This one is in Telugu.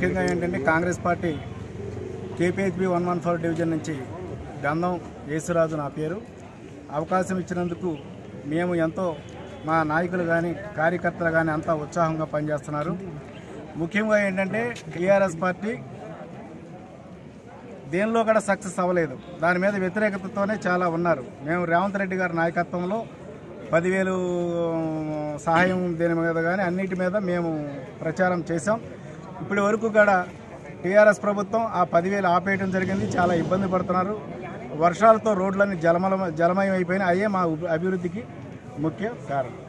ముఖ్యంగా ఏంటంటే Congress party KPHB one one four division నుంచి గంధం యేసురాజు నా పేరు అవకాశం ఇచ్చినందుకు మేము ఎంతో మా నాయకులు కానీ కార్యకర్తలు కానీ అంతా ఉత్సాహంగా పనిచేస్తున్నారు ముఖ్యంగా ఏంటంటే టీఆర్ఎస్ పార్టీ దేనిలో కూడా సక్సెస్ అవ్వలేదు దాని మీద వ్యతిరేకతతోనే చాలా ఉన్నారు మేము రేవంత్ రెడ్డి గారి నాయకత్వంలో పదివేలు సహాయం దీని మీద కానీ అన్నిటి మీద మేము ప్రచారం చేశాం ఇప్పటి వరకు కూడా టీఆర్ఎస్ ప్రభుత్వం ఆ పదివేలు ఆపేయడం జరిగింది చాలా ఇబ్బంది పడుతున్నారు వర్షాలతో రోడ్లన్నీ జలమల జలమయం అయిపోయినాయి అయ్యే మా అభివృద్ధికి ముఖ్య కారణం